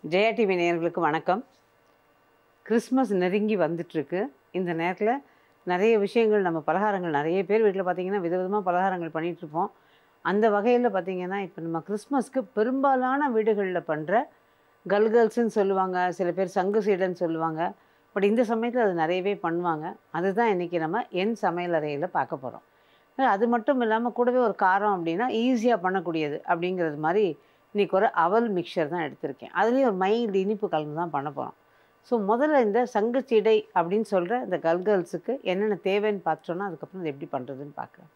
Jaya TV நேயர்களுக்கு வணக்கம் Christmas நெருங்கி வந்துட்டுருக்கு இந்த நேரத்தில் நிறைய விஷயங்கள் நம்ம பலகாரங்கள் நிறைய பேர் வீட்டில் பார்த்தீங்கன்னா விதவிதமாக பலகாரங்கள் பண்ணிட்டு இருப்போம் அந்த வகையில் பார்த்தீங்கன்னா இப்போ நம்ம கிறிஸ்மஸ்க்கு பெரும்பாலான வீடுகளில் பண்ணுற கல்கல்ஸ்ன்னு சொல்லுவாங்க சில பேர் சங்கு சீடன்னு சொல்லுவாங்க பட் இந்த சமயத்தில் அது நிறையவே பண்ணுவாங்க அதுதான் இன்றைக்கி நம்ம என் சமையல் அறையில் பார்க்க போகிறோம் அது மட்டும் இல்லாமல் கூடவே ஒரு காரம் அப்படின்னா ஈஸியாக பண்ணக்கூடியது அப்படிங்கிறது மாதிரி இன்றைக்கி ஒரு அவல் மிக்சர் தான் எடுத்திருக்கேன் அதுலேயும் ஒரு மைல்டு இனிப்பு கலந்து தான் பண்ண போகிறோம் ஸோ முதல்ல இந்த சங்குச்சீடை அப்படின்னு சொல்கிற இந்த கல்கல்ஸுக்கு என்னென்ன தேவைன்னு பார்த்தோன்னா அதுக்கப்புறம் அது எப்படி பண்ணுறதுன்னு பார்க்கலாம்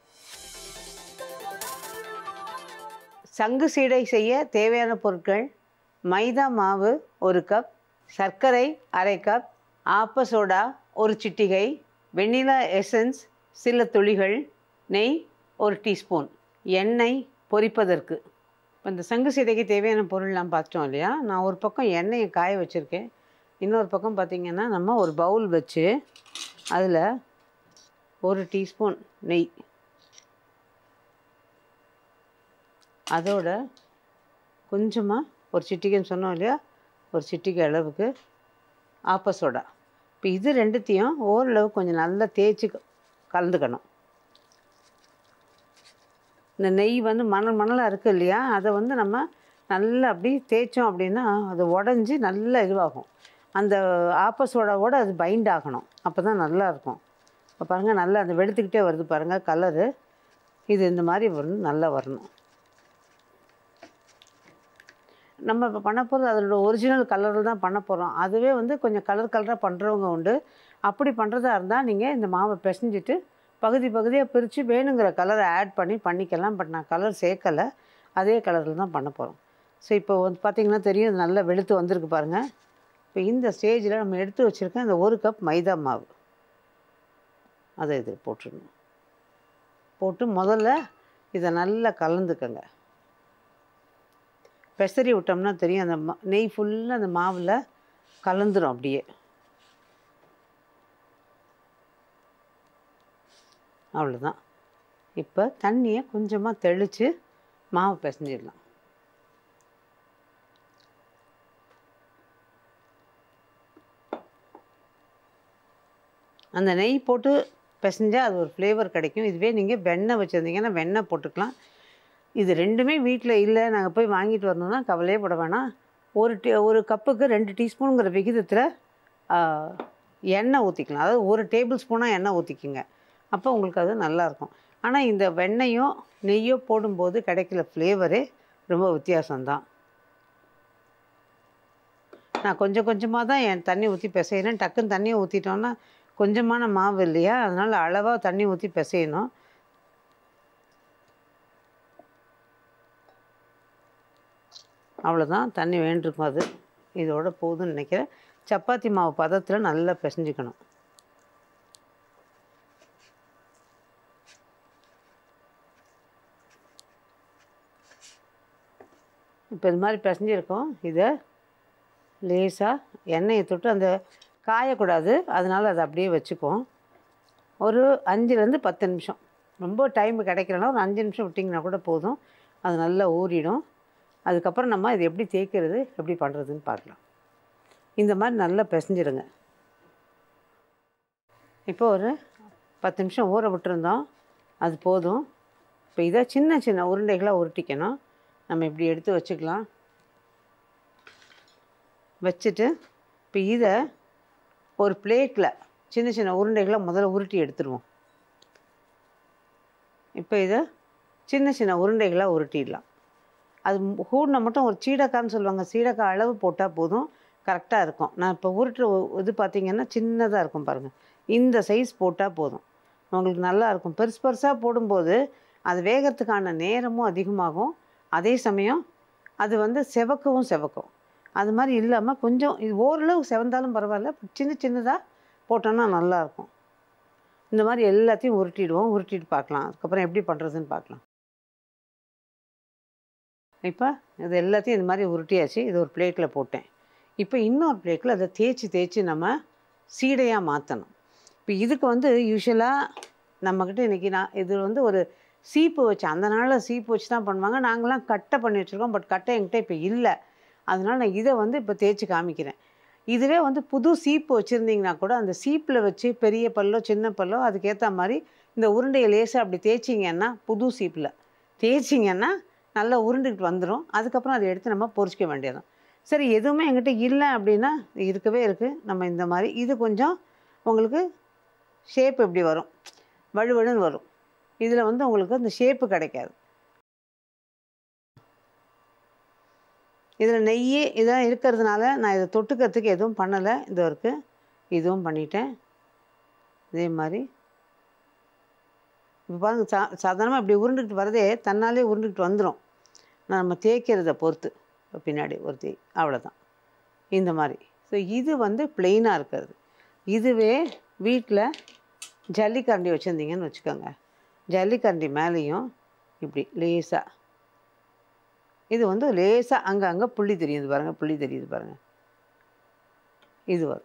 சங்கு சீடை செய்ய தேவையான பொருட்கள் மைதா மாவு ஒரு கப் சர்க்கரை அரை கப் ஆப்ப சோடா ஒரு சிட்டிகை வெண்ணிலா எசன்ஸ் சில துளிகள் நெய் ஒரு டீஸ்பூன் எண்ணெய் பொரிப்பதற்கு இப்போ இந்த சங்கு சீடைக்கு தேவையான பொருள்லாம் பார்த்தோம் இல்லையா நான் ஒரு பக்கம் எண்ணெயை காய வச்சுருக்கேன் இன்னொரு பக்கம் பார்த்திங்கன்னா நம்ம ஒரு பவுல் வச்சு அதில் ஒரு டீஸ்பூன் நெய் அதோட கொஞ்சமாக ஒரு சிட்டிகைன்னு சொன்னோம் இல்லையா ஒரு சிட்டிகை அளவுக்கு ஆப்ப சோடா இப்போ இது ரெண்டுத்தையும் ஓரளவு கொஞ்சம் நல்லா தேய்ச்சி கலந்துக்கணும் இந்த நெய் வந்து மணல் மணலாக இருக்குது இல்லையா அதை வந்து நம்ம நல்லா அப்படி தேய்ச்சோம் அப்படின்னா அது உடஞ்சி நல்லா இதுவாகும் அந்த ஆப்ப சோடாவோட அது பைண்ட் ஆகணும் அப்போ தான் நல்லாயிருக்கும் இப்போ பாருங்கள் நல்லா அந்த வெளுத்துக்கிட்டே வருது பாருங்கள் கலரு இது இந்த மாதிரி வரணும் நல்லா வரணும் நம்ம இப்போ பண்ண போகிறது அதோட ஒரிஜினல் கலரில் தான் பண்ண போகிறோம் அதுவே வந்து கொஞ்சம் கலர் கலராக பண்ணுறவங்க உண்டு அப்படி பண்ணுறதா இருந்தால் நீங்கள் இந்த மாவை பிசைஞ்சிட்டு பகுதி பகுதியாக பிரித்து வேணுங்கிற கலரை ஆட் பண்ணி பண்ணிக்கலாம் பட் நான் கலர் சேர்க்கலை அதே கலரில் தான் பண்ண போகிறோம் ஸோ இப்போ வந்து பார்த்திங்கன்னா தெரியும் இது நல்லா வெளுத்து வந்திருக்கு பாருங்கள் இப்போ இந்த ஸ்டேஜில் நம்ம எடுத்து வச்சுருக்க இந்த ஒரு கப் மைதா மாவு அதை இது போட்டுடணும் போட்டு முதல்ல இதை நல்லா கலந்துக்கங்க பெசரி விட்டோம்னா தெரியும் அந்த மா நெய் ஃபுல்லாக அந்த மாவில் கலந்துரும் அப்படியே அவ்வளோதான் இப்போ தண்ணியை கொஞ்சமாக தெளித்து மாவு பிசைஞ்சிடலாம் அந்த நெய் போட்டு பிசைஞ்சால் அது ஒரு ஃப்ளேவர் கிடைக்கும் இதுவே நீங்கள் வெண்ணெய் வச்சுருந்தீங்கன்னா வெண்ணெய் போட்டுக்கலாம் இது ரெண்டுமே வீட்டில் இல்லை நாங்கள் போய் வாங்கிட்டு வரணும்னா கவலையே பட வேணாம் ஒரு டீ ஒரு கப்புக்கு ரெண்டு டீஸ்பூனுங்கிற விகிதத்தில் எண்ணெய் ஊற்றிக்கலாம் அதாவது ஒரு டேபிள் ஸ்பூனாக எண்ணெய் ஊற்றிக்குங்க அப்போ உங்களுக்கு அது நல்லாயிருக்கும் ஆனால் இந்த வெண்ணெயோ நெய்யோ போடும்போது கிடைக்கல ஃப்ளேவரே ரொம்ப வித்தியாசம்தான் நான் கொஞ்சம் கொஞ்சமாக தான் என் தண்ணி ஊற்றி பிசைகிறேன் டக்குன்னு தண்ணியை ஊற்றிட்டோன்னா கொஞ்சமான மாவு இல்லையா அதனால் அளவாக தண்ணி ஊற்றி பிசையணும் அவ்வளோதான் தண்ணி வேண்டிருக்கும் அது இதோட போதும்னு நினைக்கிறேன் சப்பாத்தி மாவு பதத்தில் நல்லா பிசைஞ்சிக்கணும் இப்போ இது மாதிரி பிசைஞ்சிருக்கோம் இதை லேசாக எண்ணெயை தொட்டு அந்த காயக்கூடாது அதனால் அதை அப்படியே வச்சுக்குவோம் ஒரு அஞ்சுலேருந்து பத்து நிமிஷம் ரொம்ப டைம் கிடைக்கலன்னா ஒரு அஞ்சு நிமிஷம் விட்டிங்கன்னா கூட போதும் அது நல்லா ஊறிடும் அதுக்கப்புறம் நம்ம இது எப்படி தேய்க்கிறது எப்படி பண்ணுறதுன்னு பார்க்கலாம் இந்த மாதிரி நல்லா பிசைஞ்சிடுங்க இப்போ ஒரு பத்து நிமிஷம் ஊற விட்டுருந்தோம் அது போதும் இப்போ இதை சின்ன சின்ன உருண்டைகளாக உருட்டிக்கணும் நம்ம இப்படி எடுத்து வச்சுக்கலாம் வச்சுட்டு இப்போ இதை ஒரு பிளேட்டில் சின்ன சின்ன உருண்டைகளை முதல்ல உருட்டி எடுத்துருவோம் இப்போ இதை சின்ன சின்ன உருண்டைகளாக உருட்டிடலாம் அது கூடின மட்டும் ஒரு சீடக்கான்னு சொல்லுவாங்க சீடக்காய் அளவு போட்டால் போதும் கரெக்டாக இருக்கும் நான் இப்போ உருட்டுற இது பார்த்திங்கன்னா சின்னதாக இருக்கும் பாருங்கள் இந்த சைஸ் போட்டால் போதும் உங்களுக்கு நல்லா இருக்கும் பெருசு பெருசாக போடும்போது அது வேகிறதுக்கான நேரமும் அதிகமாகும் அதே சமயம் அது வந்து செவக்கவும் செவக்கும் அது மாதிரி இல்லாமல் கொஞ்சம் இது ஓரளவு செவந்தாலும் பரவாயில்ல சின்ன சின்னதாக போட்டோன்னா நல்லாயிருக்கும் இந்த மாதிரி எல்லாத்தையும் உருட்டிடுவோம் உருட்டிட்டு பார்க்கலாம் அதுக்கப்புறம் எப்படி பண்ணுறதுன்னு பார்க்கலாம் இப்போ இது எல்லாத்தையும் இந்த மாதிரி உருட்டியாச்சு இது ஒரு பிளேட்டில் போட்டேன் இப்போ இன்னொரு பிளேட்டில் அதை தேய்ச்சி தேய்ச்சி நம்ம சீடையாக மாற்றணும் இப்போ இதுக்கு வந்து யூஸ்வலாக நம்மக்கிட்ட இன்றைக்கி நான் இது வந்து ஒரு சீப்பு வச்சு அந்த நாளில் சீப்பு வச்சு தான் பண்ணுவாங்க நாங்களாம் கட்டை பண்ணி வச்சுருக்கோம் பட் கட்டை என்கிட்ட இப்போ இல்லை அதனால் நான் இதை வந்து இப்போ தேய்ச்சி காமிக்கிறேன் இதுவே வந்து புது சீப்பு வச்சுருந்தீங்கன்னா கூட அந்த சீப்பில் வச்சு பெரிய பல்லோ சின்ன பல்லோ அதுக்கேற்ற மாதிரி இந்த உருண்டையை லேசாக அப்படி தேய்ச்சிங்கன்னா புது சீப்பில் தேய்ச்சிங்கன்னா நல்லா உருண்டுக்கிட்டு வந்துடும் அதுக்கப்புறம் அதை எடுத்து நம்ம பொரிச்சிக்க வேண்டியதும் சரி எதுவுமே என்கிட்ட இல்லை அப்படின்னா இருக்கவே இருக்குது நம்ம இந்த மாதிரி இது கொஞ்சம் உங்களுக்கு ஷேப் எப்படி வரும் வழுவழுன்னு வரும் இதில் வந்து உங்களுக்கு அந்த ஷேப்பு கிடைக்காது இதில் நெய் இதெல்லாம் இருக்கிறதுனால நான் இதை தொட்டுக்கிறதுக்கு எதுவும் பண்ணலை இது இருக்குது இதுவும் பண்ணிட்டேன் இதே மாதிரி இப்போ பாருங்கள் சா சாதாரணமாக இப்படி உருண்டுக்கிட்டு வரதே தன்னாலே உருண்டுக்கிட்டு வந்துடும் நம்ம தேய்க்கிறத பொறுத்து இப்போ பின்னாடி ஒரு தேய் அவ்வளோதான் இந்த மாதிரி ஸோ இது வந்து பிளெயினாக இருக்கிறது இதுவே வீட்டில் ஜல்லிக்கரண்டி வச்சுருந்தீங்கன்னு வச்சுக்கோங்க ஜல்லிக்கரண்டி மேலேயும் இப்படி லேசாக இது வந்து லேசாக அங்கே அங்கே புள்ளி தெரியுது பாருங்கள் புள்ளி தெரியுது பாருங்கள் இது வரும்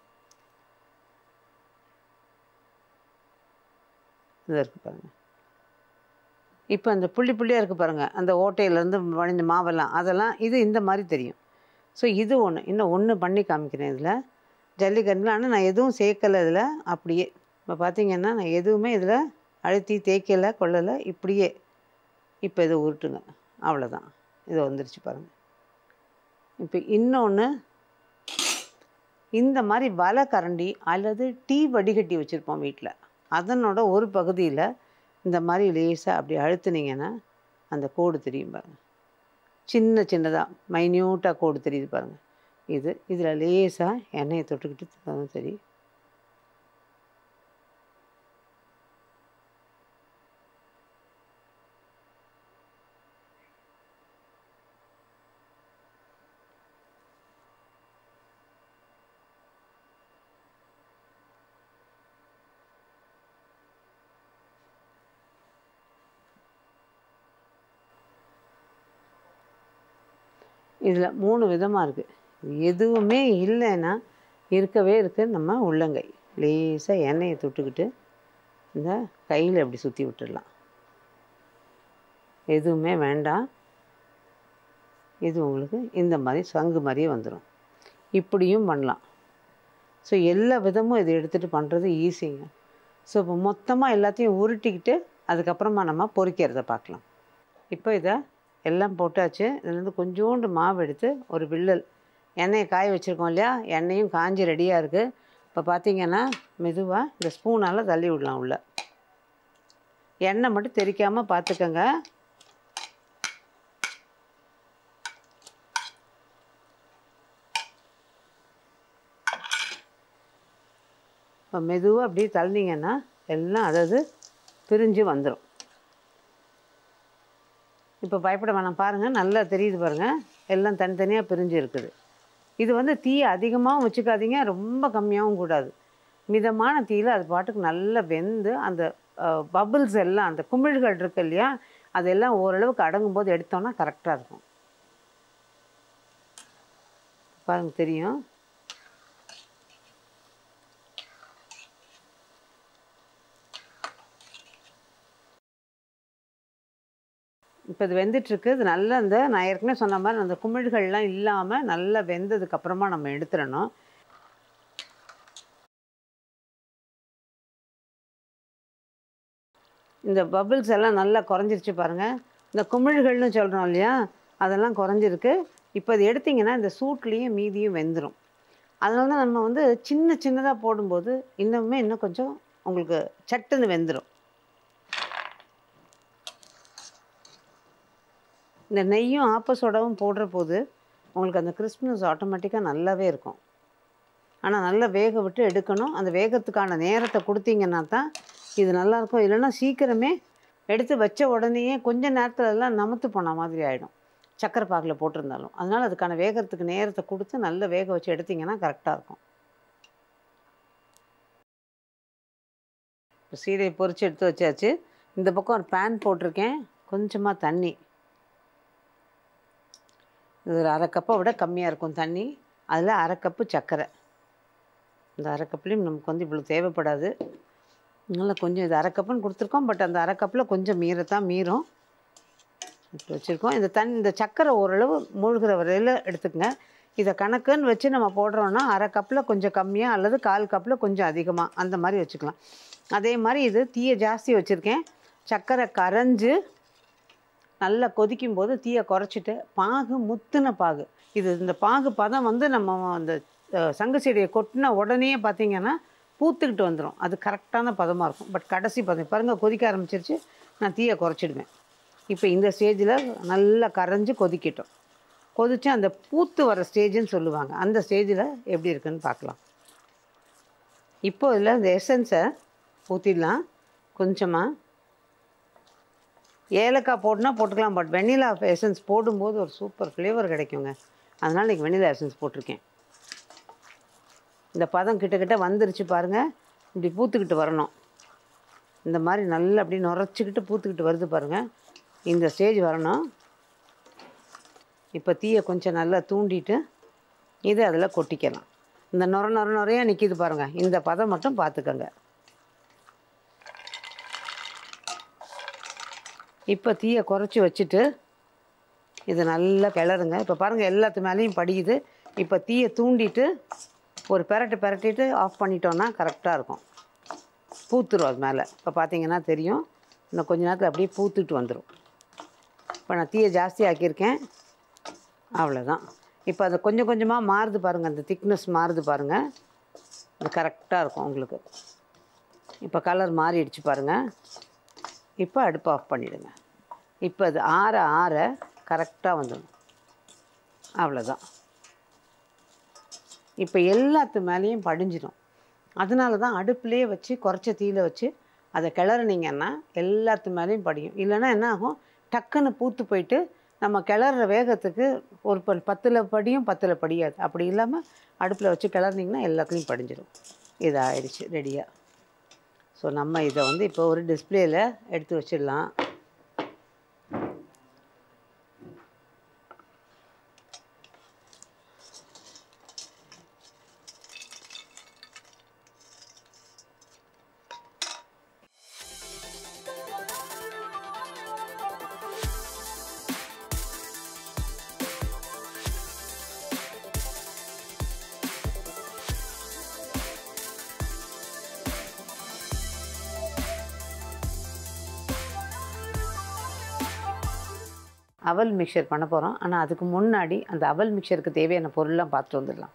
இது இருக்குது பாருங்கள் இப்போ அந்த புள்ளி புள்ளியாக இருக்குது பாருங்கள் அந்த ஓட்டையிலேருந்து வழிஞ்ச மாவெல்லாம் அதெல்லாம் இது இந்த மாதிரி தெரியும் ஸோ இது ஒன்று இன்னும் ஒன்று பண்ணி காமிக்கிறேன் இதில் ஜல்லிக்கட்டில் ஆனால் நான் எதுவும் சேர்க்கலை இதில் அப்படியே இப்போ பார்த்தீங்கன்னா நான் எதுவுமே இதில் அழுத்தி தேய்க்கலை கொள்ளலை இப்படியே இப்போ இதை உருட்டுங்க அவ்வளோதான் இது வந்துருச்சு பாருங்கள் இப்போ இன்னொன்று இந்த மாதிரி வலை கரண்டி அல்லது டீ வடிகட்டி வச்சுருப்போம் வீட்டில் அதனோட ஒரு பகுதியில் இந்த மாதிரி லேசாக அப்படி அழுத்துனீங்கன்னா அந்த கோடு தெரியும் பாருங்கள் சின்ன சின்னதாக மைன்யூட்டாக கோடு தெரியுது பாருங்கள் இது இதில் லேசாக எண்ணெயை தொட்டுக்கிட்டு சரி இதில் மூணு விதமாக இருக்குது எதுவுமே இல்லைன்னா இருக்கவே இருக்குது நம்ம உள்ளங்கை லேசாக எண்ணெயை தொட்டுக்கிட்டு இந்த கையில் இப்படி சுற்றி விட்டுடலாம் எதுவுமே வேண்டாம் இது உங்களுக்கு இந்த மாதிரி சங்கு மாதிரியே வந்துடும் இப்படியும் பண்ணலாம் ஸோ எல்லா விதமும் இதை எடுத்துகிட்டு பண்ணுறது ஈஸிங்க ஸோ இப்போ மொத்தமாக எல்லாத்தையும் உருட்டிக்கிட்டு அதுக்கப்புறமா நம்ம பொரிக்கிறத பார்க்கலாம் இப்போ இதை எல்லாம் போட்டாச்சு இதுலேருந்து கொஞ்சோண்டு மாவு எடுத்து ஒரு வில்லல் எண்ணெயை காய வச்சுருக்கோம் இல்லையா எண்ணெயும் காஞ்சி ரெடியாக இருக்குது இப்போ பார்த்தீங்கன்னா மெதுவாக இந்த ஸ்பூனால் தள்ளி விடலாம் உள்ள எண்ணெய் மட்டும் தெரிக்காமல் பார்த்துக்கோங்க இப்போ மெதுவாக அப்படியே தள்ளினீங்கன்னா எல்லாம் அதாவது பிரிஞ்சு வந்துடும் இப்போ பயப்பட வேணாம் பாருங்கள் நல்லா தெரியுது பாருங்கள் எல்லாம் தனித்தனியாக பிரிஞ்சு இருக்குது இது வந்து தீயை அதிகமாகவும் வச்சுக்காதீங்க ரொம்ப கம்மியாகவும் கூடாது மிதமான தீயில் அது பாட்டுக்கு நல்லா வெந்து அந்த பபிள்ஸ் எல்லாம் அந்த குமிழ்கள் இருக்கு இல்லையா அதெல்லாம் ஓரளவுக்கு அடங்கும் போது எடுத்தோம்னா கரெக்டாக இருக்கும் பாருங்க தெரியும் இப்போ இது வெந்துட்டுருக்கு இது நல்லா இந்த நான் ஏற்கனவே சொன்ன மாதிரி அந்த குமிழ்கள்லாம் இல்லாமல் நல்லா வெந்ததுக்கு அப்புறமா நம்ம எடுத்துடணும் இந்த பபிள்ஸ் எல்லாம் நல்லா குறைஞ்சிருச்சு பாருங்கள் இந்த குமிழ்கள்னு சொல்கிறோம் இல்லையா அதெல்லாம் குறைஞ்சிருக்கு இப்போ இது எடுத்திங்கன்னா இந்த சூட்லேயும் மீதியும் வெந்துடும் அதனால தான் நம்ம வந்து சின்ன சின்னதாக போடும்போது இன்னுமே இன்னும் கொஞ்சம் உங்களுக்கு சட்டுன்னு வெந்துடும் இந்த நெய்யும் ஆப்ப சோடாவும் போடுற போது உங்களுக்கு அந்த கிறிஸ்மஸ் ஆட்டோமேட்டிக்காக நல்லாவே இருக்கும் ஆனால் நல்லா வேக விட்டு எடுக்கணும் அந்த வேகத்துக்கான நேரத்தை கொடுத்தீங்கன்னா தான் இது நல்லாயிருக்கும் இல்லைன்னா சீக்கிரமே எடுத்து வச்ச உடனேயே கொஞ்ச நேரத்துல எல்லாம் நமத்து போன மாதிரி ஆகிடும் சக்கரை பாகில் போட்டிருந்தாலும் அதனால் அதுக்கான வேகத்துக்கு நேரத்தை கொடுத்து நல்ல வேக வச்சு எடுத்தீங்கன்னா கரெக்டாக இருக்கும் இப்போ சீடையை பொரித்து எடுத்து வச்சாச்சு இந்த பக்கம் ஒரு பேன் போட்டிருக்கேன் கொஞ்சமாக தண்ணி இது ஒரு அரை கப்பை விட கம்மியாக இருக்கும் தண்ணி அதில் அரை கப்பு சர்க்கரை இந்த அரை கப்லேயும் நமக்கு வந்து இவ்வளோ தேவைப்படாது அதனால் கொஞ்சம் இது அரை கப்புன்னு கொடுத்துருக்கோம் பட் அந்த அரை கப்பில் கொஞ்சம் மீறத்தான் மீறும் இப்போ வச்சுருக்கோம் இந்த தண்ணி இந்த சக்கரை ஓரளவு மூழ்கிற வரையில் எடுத்துக்கங்க இதை கணக்குன்னு வச்சு நம்ம போடுறோன்னா அரை கப்பில் கொஞ்சம் கம்மியாக அல்லது கால் கப்பில் கொஞ்சம் அதிகமாக அந்த மாதிரி வச்சுக்கலாம் அதே மாதிரி இது தீயை ஜாஸ்தி வச்சுருக்கேன் சக்கரை கரைஞ்சு நல்லா கொதிக்கும் போது தீயை குறைச்சிட்டு பாகு முத்துன பாகு இது இந்த பாகு பதம் வந்து நம்ம அந்த அஹ், சங்கு செடியை கொட்டின உடனே பார்த்தீங்கன்னா பூத்துக்கிட்டு வந்துடும் அது கரெக்டான பதமாக இருக்கும் பட் கடைசி பதம் பாருங்கள் கொதிக்க ஆரம்பிச்சிருச்சு நான் தீயை குறைச்சிடுவேன் இப்போ இந்த ஸ்டேஜில் நல்லா கரைஞ்சு கொதிக்கட்டும் கொதித்து அந்த பூத்து வர ஸ்டேஜுன்னு சொல்லுவாங்க அந்த ஸ்டேஜில் எப்படி இருக்குன்னு பார்க்கலாம் இப்போ இதில் இந்த எசன்ஸை ஊற்றிடலாம் கொஞ்சமாக ஏலக்காய் போட்டுனா போட்டுக்கலாம் பட் வெண்ணிலா எசன்ஸ் போடும்போது ஒரு சூப்பர் ஃப்ளேவர் கிடைக்குங்க அதனால் இன்றைக்கி வெண்ணிலா எசன்ஸ் போட்டிருக்கேன் இந்த பதம் கிட்ட கிட்ட வந்துருச்சு பாருங்கள் இப்படி பூத்துக்கிட்டு வரணும் இந்த மாதிரி நல்லா அப்படி நுரைச்சிக்கிட்டு பூத்துக்கிட்டு வருது பாருங்கள் இந்த ஸ்டேஜ் வரணும் இப்போ தீயை கொஞ்சம் நல்லா தூண்டிட்டு இதை அதில் கொட்டிக்கலாம் இந்த நுர நுர நுறையா நிற்கிது பாருங்கள் இந்த பதம் மட்டும் பார்த்துக்கங்க இப்போ தீயை குறைச்சி வச்சுட்டு இது நல்லா கிளறுங்க இப்போ பாருங்கள் எல்லாத்து மேலேயும் படியுது இப்போ தீயை தூண்டிட்டு ஒரு பெரட்டு பெரட்டிட்டு ஆஃப் பண்ணிட்டோன்னா கரெக்டாக இருக்கும் பூத்துரும் அது மேலே இப்போ பார்த்தீங்கன்னா தெரியும் இன்னும் கொஞ்ச நேரத்தில் அப்படியே பூத்துட்டு வந்துடும் இப்போ நான் தீயை ஜாஸ்தி ஆக்கியிருக்கேன் அவ்வளோதான் இப்போ அது கொஞ்சம் கொஞ்சமாக மாறுது பாருங்கள் அந்த திக்னஸ் மாறுது பாருங்கள் இது கரெக்டாக இருக்கும் உங்களுக்கு இப்போ கலர் மாறிடுச்சு பாருங்கள் இப்போ அடுப்பு ஆஃப் பண்ணிவிடுங்க இப்போ அது ஆற ஆற கரெக்டாக வந்துடும் அவ்வளோதான் இப்போ எல்லாத்து மேலேயும் படிஞ்சிடும் அதனால தான் அடுப்புலேயே வச்சு குறைச்ச தீயில வச்சு அதை கிளறுனீங்கன்னா எல்லாத்து மேலேயும் படியும் இல்லைன்னா என்ன ஆகும் டக்குன்னு பூத்து போயிட்டு நம்ம கிளறுற வேகத்துக்கு ஒரு ப பத்தில் படியும் பத்தில் படியாது அப்படி இல்லாமல் அடுப்பில் வச்சு கிளறுனீங்கன்னா எல்லாத்துலேயும் படிஞ்சிடும் இது ஆயிடுச்சு ரெடியாக ஸோ நம்ம இதை வந்து இப்போ ஒரு டிஸ்பிளேயில் எடுத்து வச்சிடலாம் அவல் மிக்சர் பண்ண போகிறோம் ஆனால் அதுக்கு முன்னாடி அந்த அவல் மிக்சருக்கு தேவையான பொருள்லாம் பார்த்துட்டு வந்துடலாம்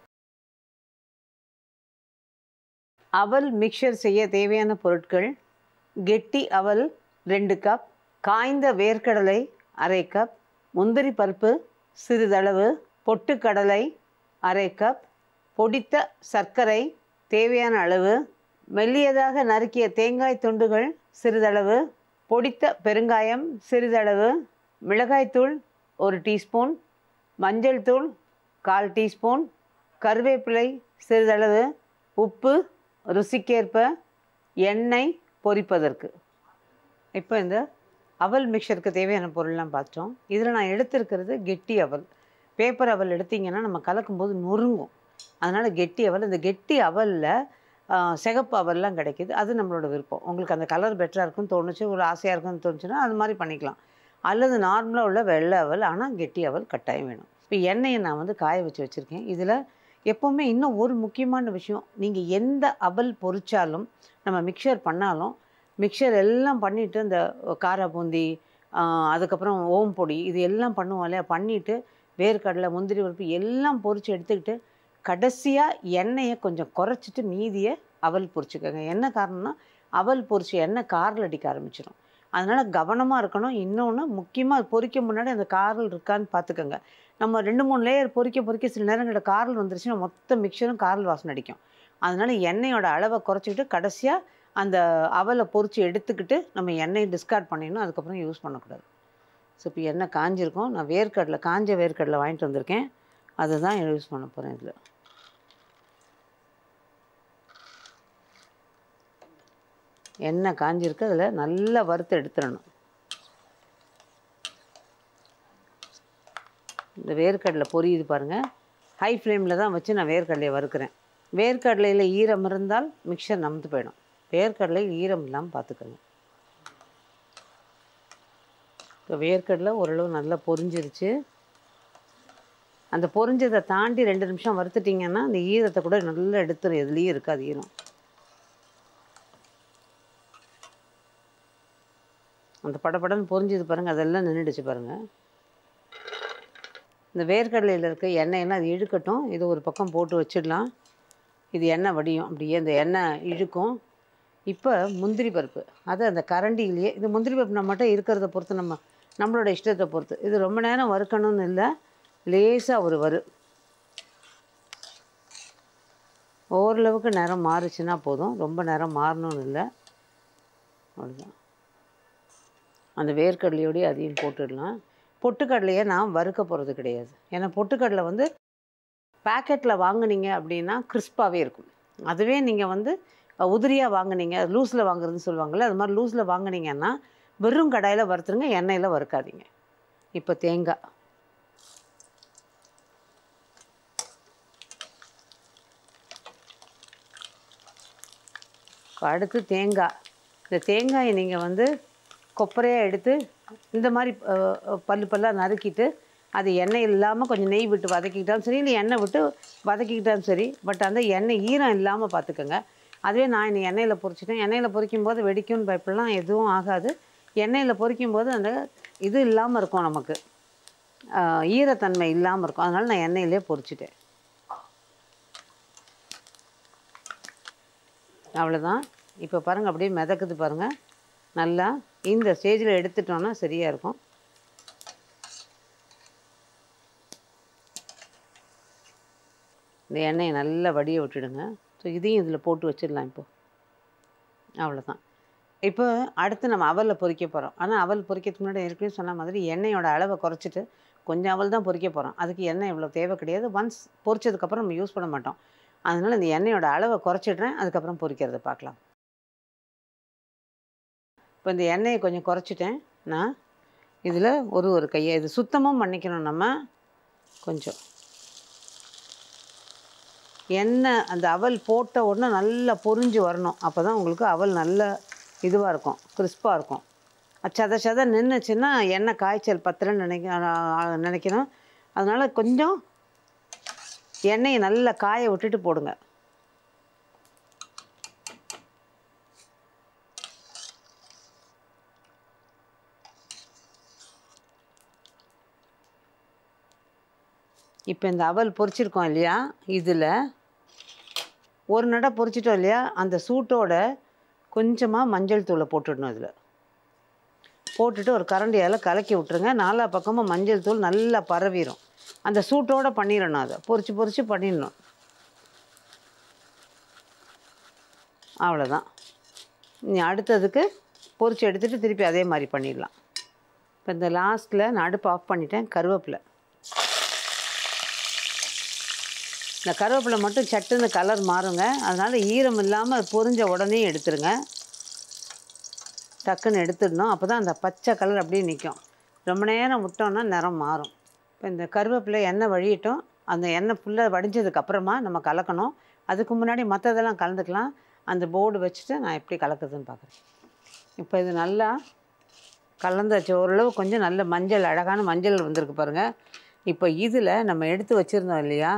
அவல் மிக்சர் செய்ய தேவையான பொருட்கள் கெட்டி அவல் ரெண்டு கப் காய்ந்த வேர்க்கடலை அரை கப் முந்திரி பருப்பு சிறிதளவு பொட்டுக்கடலை அரை கப் பொடித்த சர்க்கரை தேவையான அளவு மெல்லியதாக நறுக்கிய தேங்காய் துண்டுகள் சிறிதளவு பொடித்த பெருங்காயம் சிறிதளவு மிளகாய்த்தூள் ஒரு டீஸ்பூன் மஞ்சள் தூள் கால் டீஸ்பூன் கருவேப்பிலை சிறிதளவு உப்பு ருசிக்கேற்ப எண்ணெய் பொரிப்பதற்கு இப்போ இந்த அவல் மிக்சருக்கு தேவையான பொருள்லாம் பார்த்தோம் இதில் நான் எடுத்திருக்கிறது கெட்டி அவல் பேப்பர் அவல் எடுத்தீங்கன்னா நம்ம கலக்கும்போது நொறுங்கும் அதனால் கெட்டி அவல் இந்த கெட்டி அவலில் சிகப்பு அவல்லாம் கிடைக்கிது அது நம்மளோட விருப்பம் உங்களுக்கு அந்த கலர் பெட்டராக இருக்குன்னு தோணுச்சு ஒரு ஆசையாக இருக்குன்னு தோணுச்சுன்னா அது மாதிரி பண்ணிக்கலாம் அல்லது நார்மலாக உள்ள வெள்ளை அவல் ஆனால் கெட்டி அவல் கட்டாயம் வேணும் இப்போ எண்ணெயை நான் வந்து காய வச்சு வச்சுருக்கேன் இதில் எப்போவுமே இன்னும் ஒரு முக்கியமான விஷயம் நீங்கள் எந்த அவல் பொரிச்சாலும் நம்ம மிக்சர் பண்ணாலும் மிக்சர் எல்லாம் பண்ணிவிட்டு இந்த காரா பூந்தி ஆஹ், அதுக்கப்புறம் ஓம் பொடி இது எல்லாம் பண்ணுவோம் இல்லையா பண்ணிவிட்டு வேர்க்கடலை முந்திரி பருப்பு எல்லாம் பொரித்து எடுத்துக்கிட்டு கடைசியாக எண்ணெயை கொஞ்சம் குறைச்சிட்டு மீதியை அவல் பொரிச்சுக்கோங்க என்ன காரணம்னா அவல் பொரிச்சு எண்ணெய் காரில் அடிக்க ஆரம்பிச்சிடும் அதனால் கவனமாக இருக்கணும் இன்னொன்று முக்கியமாக பொரிக்க முன்னாடி அந்த காரல் இருக்கான்னு பார்த்துக்கோங்க நம்ம ரெண்டு மூணு லேயர் பொரிக்க பொரிக்க சில நேரங்களில் காரல் வந்துருச்சுன்னா மொத்த மிக்சரும் காரல் வாசனை அடிக்கும் அதனால் எண்ணெயோட அளவை குறைச்சிக்கிட்டு கடைசியாக அந்த அவலை பொரிச்சு எடுத்துக்கிட்டு நம்ம எண்ணெயை டிஸ்கார்ட் பண்ணிடணும் அதுக்கப்புறம் யூஸ் பண்ணக்கூடாது ஸோ இப்போ எண்ணெய் காஞ்சிருக்கும் நான் வேர்க்கடலை காஞ்ச வேர்க்கடலை வாங்கிட்டு வந்திருக்கேன் அதை தான் யூஸ் பண்ண போகிறேன் இதில் எண்ணெய் காஞ்சிருக்கு அதில் நல்லா வறுத்து எடுத்துடணும் இந்த வேர்க்கடலை பொரியுது பாருங்கள் ஹை ஃப்ளேமில் தான் வச்சு நான் வேர்க்கடலையை வறுக்கிறேன் வேர்க்கடலையில் ஈரம் இருந்தால் மிக்சர் நமுத்து போயிடும் வேர்க்கடலை ஈரம் இல்லாமல் பார்த்துக்கோங்க இப்போ வேர்க்கடலை ஓரளவு நல்லா பொரிஞ்சிருச்சு அந்த பொரிஞ்சதை தாண்டி ரெண்டு நிமிஷம் வறுத்துட்டிங்கன்னா அந்த ஈரத்தை கூட நல்லா எடுத்துரும் எதுலேயும் இருக்காது ஈரம் அந்த படபடன்னு பொரிஞ்சது பாருங்கள் அதெல்லாம் நின்றுடுச்சு பாருங்கள் இந்த வேர்க்கடலையில் இருக்க எண்ணெயெல்லாம் அது இழுக்கட்டும் இது ஒரு பக்கம் போட்டு வச்சிடலாம் இது எண்ணெய் வடியும் அப்படியே அந்த எண்ணெய் இழுக்கும் இப்போ முந்திரி பருப்பு அது அந்த கரண்டியிலேயே இது முந்திரி பருப்பு நம்ம மட்டும் இருக்கிறத பொறுத்து நம்ம நம்மளோட இஷ்டத்தை பொறுத்து இது ரொம்ப நேரம் வறுக்கணும்னு இல்லை லேசாக ஒரு வறு ஓரளவுக்கு நேரம் மாறுச்சுன்னா போதும் ரொம்ப நேரம் மாறணும்னு இல்லை அவ்வளோதான் அந்த வேர்க்கடலையோடய அதையும் போட்டுடலாம் பொட்டுக்கடலையை நான் வறுக்க போகிறது கிடையாது ஏன்னா பொட்டுக்கடலை வந்து பேக்கெட்டில் வாங்குனீங்க அப்படின்னா கிறிஸ்பாகவே இருக்கும் அதுவே நீங்கள் வந்து உதிரியாக வாங்குனீங்க லூஸில் வாங்குறதுன்னு சொல்லுவாங்கள்ல அது மாதிரி லூஸில் வாங்குனீங்கன்னா வெறும் கடாயில் வறுத்துருங்க எண்ணெயில் வறுக்காதீங்க இப்போ தேங்காய் இப்போ அடுத்து தேங்காய் இந்த தேங்காயை நீங்கள் வந்து கொப்பரையாக எடுத்து இந்த மாதிரி அஹ், அஹ், பல்லு பல்லாக நறுக்கிட்டு அது எண்ணெய் இல்லாமல் கொஞ்சம் நெய் விட்டு வதக்கிக்கிட்டாலும் சரி இல்லை எண்ணெய் விட்டு வதக்கிக்கிட்டாலும் சரி பட் அந்த எண்ணெய் ஈரம் இல்லாமல் பார்த்துக்கோங்க அதுவே நான் இன்னைக்கு எண்ணெயில் பொரிச்சிட்டேன் எண்ணெயில் பொரிக்கும் போது வெடிக்கும்னு பயப்படலாம் எதுவும் ஆகாது எண்ணெயில் பொரிக்கும் போது அந்த இது இல்லாமல் இருக்கும் நமக்கு ஆஹ், ஈரத்தன்மை இல்லாமல் இருக்கும் அதனால் நான் எண்ணெயிலே பொரிச்சிட்டேன் அவ்வளோதான் இப்போ பாருங்கள் அப்படியே மிதக்குது பாருங்கள் நல்லா இந்த ஸ்டேஜில் எடுத்துட்டோன்னா சரியாக இருக்கும் இந்த எண்ணெயை நல்லா வடிய விட்டுடுங்க ஸோ இதையும் இதில் போட்டு வச்சிடலாம் இப்போ அவ்வளோதான் இப்போ அடுத்து நம்ம அவலில் பொரிக்க போகிறோம் ஆனால் அவல் பொரிக்கிறதுக்கு முன்னாடி ஏற்கனவே சொன்ன மாதிரி எண்ணெயோட அளவை குறைச்சிட்டு கொஞ்சம் அவல் தான் பொரிக்க போகிறோம் அதுக்கு எண்ணெய் இவ்வளோ தேவை கிடையாது ஒன்ஸ் பொரிச்சதுக்கப்புறம் நம்ம யூஸ் பண்ண மாட்டோம் அதனால் இந்த எண்ணெயோட அளவை குறைச்சிடுறேன் அதுக்கப்புறம் பொரிக்கிறத பார்க்கலாம் இப்போ இந்த எண்ணெயை கொஞ்சம் குறைச்சிட்டேன் நான் இதில் ஒரு ஒரு கையை இது சுத்தமும் பண்ணிக்கணும் நம்ம கொஞ்சம் எண்ணெய் அந்த அவல் போட்ட உடனே நல்லா பொரிஞ்சு வரணும் அப்போ தான் உங்களுக்கு அவல் நல்ல இதுவாக இருக்கும் கிறிஸ்பாக இருக்கும் அது சத சத நின்றுச்சுன்னா எண்ணெய் காய்ச்சல் பத்தலன்னு நினைக்க நினைக்கணும் அதனால் கொஞ்சம் எண்ணெயை நல்லா காய விட்டுட்டு போடுங்க இப்போ இந்த அவல் பொரிச்சிருக்கோம் இல்லையா இதில் ஒரு நடை பொரிச்சிட்டோம் இல்லையா அந்த சூட்டோட கொஞ்சமாக மஞ்சள் தூளை போட்டுடணும் இதில் போட்டுட்டு ஒரு கரண்டியால் கலக்கி விட்ருங்க நாலா பக்கமும் மஞ்சள் தூள் நல்லா பரவிடும் அந்த சூட்டோடு பண்ணிடணும் அதை பொரிச்சு பொரிச்சு பண்ணிடணும் அவ்வளோதான் நீ அடுத்ததுக்கு பொரிச்சு எடுத்துகிட்டு திருப்பி அதே மாதிரி பண்ணிடலாம் இப்போ இந்த லாஸ்ட்டில் நான் அடுப்பு ஆஃப் பண்ணிட்டேன் கருவேப்பிலை இந்த கருவேப்பிலை மட்டும் சட்டுன்னு கலர் மாறுங்க அதனால் ஈரம் இல்லாமல் பொரிஞ்ச உடனே எடுத்துருங்க டக்குன்னு எடுத்துடணும் அப்போ தான் அந்த பச்சை கலர் அப்படியே நிற்கும் ரொம்ப நேரம் விட்டோன்னா நிறம் மாறும் இப்போ இந்த கருவேப்பிலை எண்ணெய் வழியட்டும் அந்த எண்ணெய் ஃபுல்லாக வடிஞ்சதுக்கு அப்புறமா நம்ம கலக்கணும் அதுக்கு முன்னாடி மற்றதெல்லாம் கலந்துக்கலாம் அந்த போர்டு வச்சுட்டு நான் எப்படி கலக்குதுன்னு பார்க்குறேன் இப்போ இது நல்லா கலந்தாச்சு ஓரளவு கொஞ்சம் நல்ல மஞ்சள் அழகான மஞ்சள் வந்திருக்கு பாருங்கள் இப்போ இதில் நம்ம எடுத்து வச்சுருந்தோம் இல்லையா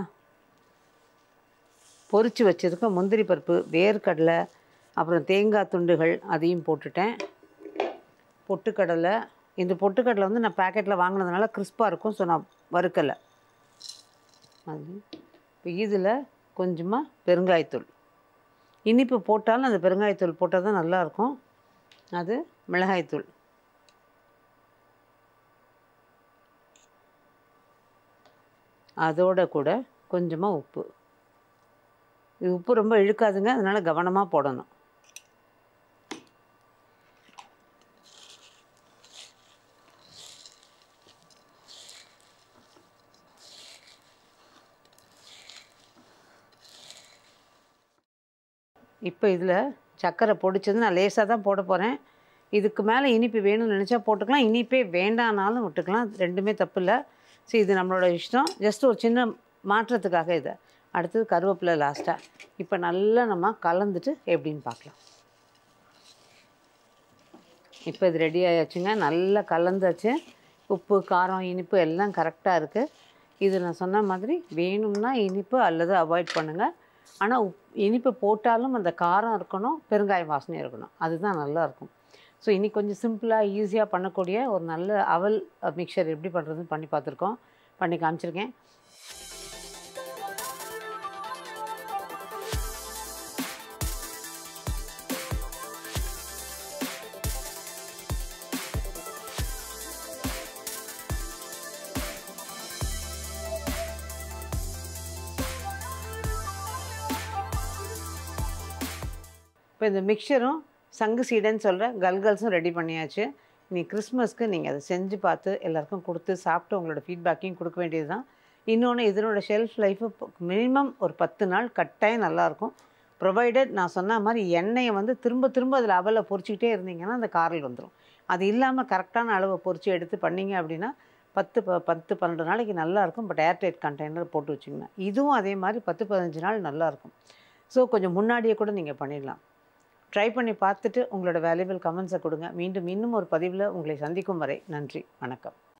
பொரிச்சு வச்சதுக்கு முந்திரி பருப்பு வேர்க்கடலை அப்புறம் தேங்காய் துண்டுகள் அதையும் போட்டுட்டேன் பொட்டுக்கடலை இந்த பொட்டுக்கடலை வந்து நான் பேக்கெட்டில் வாங்கினதுனால கிறிஸ்பாக இருக்கும் ஸோ நான் வறுக்கலை அது இப்போ இதில் கொஞ்சமாக பெருங்காயத்தூள் இனிப்பு போட்டாலும் அந்த பெருங்காயத்தூள் போட்டால் தான் நல்லாயிருக்கும் அது மிளகாய்த்தூள் அதோட கூட கொஞ்சமாக உப்பு இது உப்பு ரொம்ப இழுக்காதுங்க அதனால் கவனமாக போடணும் இப்போ இதில் சர்க்கரை பொடிச்சது நான் லேசாக தான் போட போகிறேன் இதுக்கு மேலே இனிப்பு வேணும்னு நினச்சா போட்டுக்கலாம் இனிப்பே வேண்டானாலும் விட்டுக்கலாம் ரெண்டுமே தப்பு இல்லை சரி இது நம்மளோட இஷ்டம் ஜஸ்ட் ஒரு சின்ன மாற்றத்துக்காக இதை அடுத்தது கருவேப்பிலை லாஸ்ட்டாக இப்போ நல்லா நம்ம கலந்துட்டு எப்படின்னு பார்க்கலாம் இப்போ இது ரெடி ஆயாச்சுங்க நல்லா கலந்தாச்சு உப்பு காரம் இனிப்பு எல்லாம் கரெக்டாக இருக்குது இது நான் சொன்ன மாதிரி வேணும்னா இனிப்பு அல்லது அவாய்ட் பண்ணுங்கள் ஆனால் உப் இனிப்பு போட்டாலும் அந்த காரம் இருக்கணும் பெருங்காய வாசனை இருக்கணும் அதுதான் நல்லா இருக்கும் ஸோ இன்னைக்கு கொஞ்சம் சிம்பிளாக ஈஸியாக பண்ணக்கூடிய ஒரு நல்ல அவல் மிக்சர் எப்படி பண்ணுறதுன்னு பண்ணி பார்த்துருக்கோம் பண்ணி காமிச்சிருக்கேன் இப்போ இந்த மிக்சரும் சங்கு சீடைன்னு சொல்கிற கல்கல்ஸும் ரெடி பண்ணியாச்சு நீ கிறிஸ்மஸ்க்கு நீங்கள் அதை செஞ்சு பார்த்து எல்லாருக்கும் கொடுத்து சாப்பிட்டு உங்களோட ஃபீட்பேக்கையும் கொடுக்க வேண்டியது தான் இன்னொன்று இதனோட ஷெல்ஃப் லைஃபு மினிமம் ஒரு பத்து நாள் கட்டாயம் நல்லாயிருக்கும் ப்ரொவைடட் நான் சொன்ன மாதிரி எண்ணெயை வந்து திரும்ப திரும்ப அதில் அவலை பொரிச்சிக்கிட்டே இருந்தீங்கன்னா அந்த காரல் வந்துடும் அது இல்லாமல் கரெக்டான அளவை பொரிச்சு எடுத்து பண்ணீங்க அப்படின்னா பத்து ப பத்து பன்னெண்டு நாளைக்கு நல்லாயிருக்கும் பட் ஏர்டைட் கண்டெய்னர் போட்டு வச்சிங்கன்னா இதுவும் அதே மாதிரி பத்து பதினஞ்சு நாள் நல்லாயிருக்கும் ஸோ கொஞ்சம் முன்னாடியே கூட நீங்கள் பண்ணிடலாம் ட்ரை பண்ணி பார்த்துட்டு உங்களோட வேல்யூபிள் கமெண்ட்ஸை கொடுங்க மீண்டும் இன்னும் ஒரு பதிவில் உங்களை சந்திக்கும் வரை நன்றி வணக்கம்